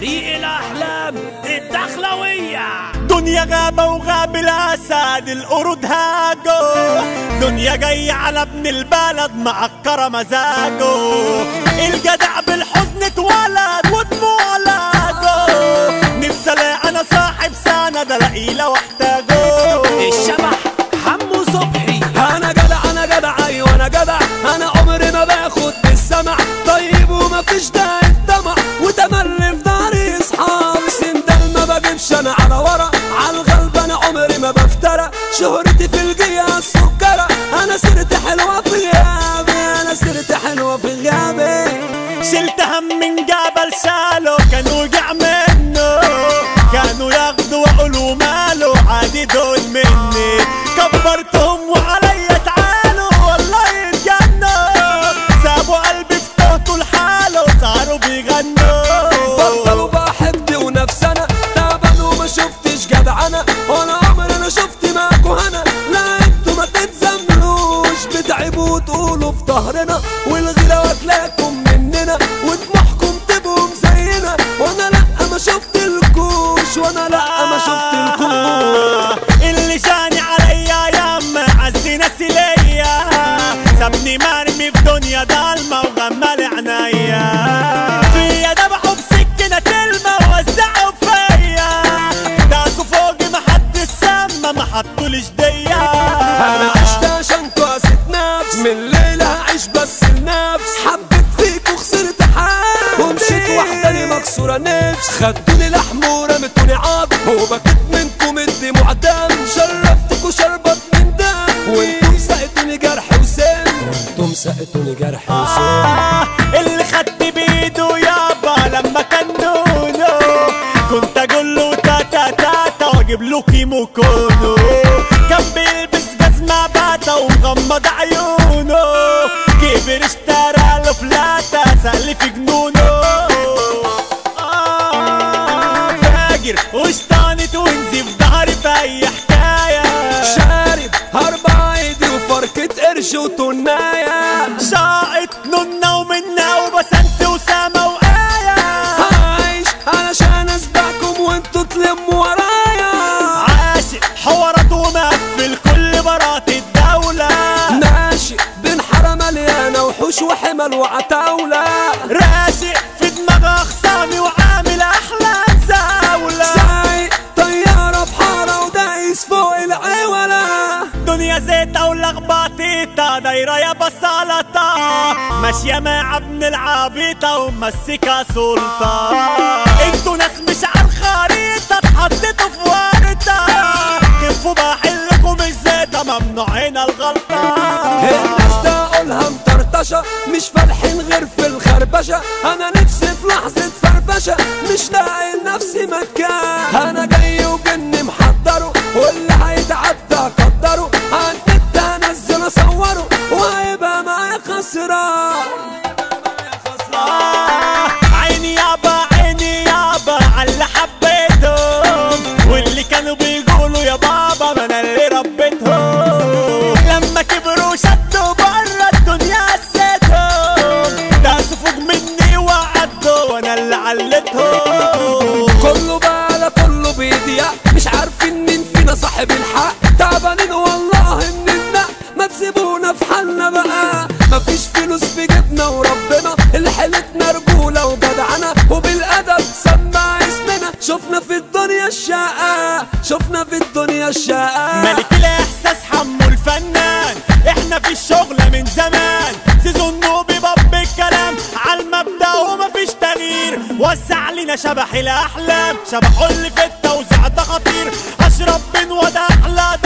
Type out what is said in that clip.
فريق الأحلام الدخلوية دنيا غابة وغاب الأسد القرود هاجو دنيا جاية على ابن البلد معكرة مزاجه الجدع بالحزن اتولد ودموع لاجو نفسي الاقي انا صاحب سند الاقيه لو احتاجه الشبح حمو صبحي انا جدع انا جدع ايوه انا جدع انا عمري ما باخد بالسمع طيب وما فيش داعي الدمع وتملي في داري اصحابي سندال ما بجيبش انا على ورا على الغلب انا عمري ما بفترى شهرتي في الجيا السكرة انا سيرتي حلوة في غيابي انا سيرتي حلوة في غيابي شلت هم من جبل شالو كانوا وجع منه كانوا ياخدوا ويقولوا ماله عادي دول مني كبرتهم وعليا تعالوا والله يتجنوا سابوا قلبي في تهته لحاله صاروا بيغنوا بطلوا بحبي ونفسنا تعبان وما شفتش جدعنة وانا عمري انا شفت معاكوا هنا لا انتوا ما تتزملوش بتعبوا وتقولوا في ظهرنا والغيرة واكلاكم مننا وطموحكم تبقوا زينا وانا لا ما شفت الكوش وانا لا ما شفت الكوش اللي جاني عليا ياما عزي ناسي ليا سابني مرمي في دنيا ضلمة وغمال عينيا فيا دبحوا بسكينة تلمة ووزعوا فيا داسوا فوقي ما حد سما ما حطوليش ديا انا عشت عشان قاسة نفس من ليلة هعيش بس لنفس حبيت فيك وخسرت حال ومشيت وحداني مكسورة نفس خدوني لحم ورمتوني عظم وبكيت منكم الدموع دم شربتكوا شربت من دم وانتم سقتوني جرح وسم وانتم سقتوني جرح وسم آه، اللي خدت بايده يابا لما كان نونو كنت اقول له تاتا تاتا واجيب له كيمو كونو كان بيلبس جزمة باتا ومغمض عيونه كبر اشترى له فلاتة سألي في جنونه آه، فاجر واشتانت ونزي في ظهري في اي حكاية شارب اربع ايدي وفركة قرش وتناية شاقت نونا ومنا وبسنت وسما وآية عايش علشان اسبقكم وانتوا تلموا ورايا عاشق حوارات ومقفل كل برات الدولة ماشي بين حارة مليانة وحوش وحمل وعتاولة راشق في دماغ أخصامي وعامل أحلام زاولة سايق طيارة في حارة ودايس فوق العولة دنيا زيتة ولخبطيطة دايرة يا بسالطة ماشية مع ابن العبيطة ومسكة سلطة انتوا ناس مش على الخريطة اتحطيتوا في ورطة خفوا بحلكم الزيتة ممنوعين الغلطة الناس ده اقولها مطرطشة مش فالحين غير في الخربشة انا نفسي في لحظة فرفشة مش لاقي لنفسي مكان انا جاي وجني محضره واللي هيتعدى قدره عن النت هنزل اصوره وهيبقى معايا خسران آه، عيني يابا عيني يابا عاللي حبيتهم واللي كانوا بيقولوا يا بابا ما انا اللي ربيتهم لما كبروا شدوا برا الدنيا قسيتهم داسوا فوق مني وعدوا وانا اللي علتهم كله بقى على كله بيضيع مش عارفين مين فينا صاحب الحق تعبانين والله مننا ما تسيبونا في حالنا بقى مفيش فلوس في جيبنا وربنا اللي حيلتنا رجولة وجدعنة وبالأدب سمع اسمنا شفنا في الدنيا الشقة شفنا في الدنيا الشقة ملك الاحساس حمو الفنان احنا في الشغل من زمان زيزو النوبي باب الكلام عالمبدا ومفيش تغيير وسع لنا شبح الاحلام شبحه اللي في التوزيع ده خطير اشرب من وده احلى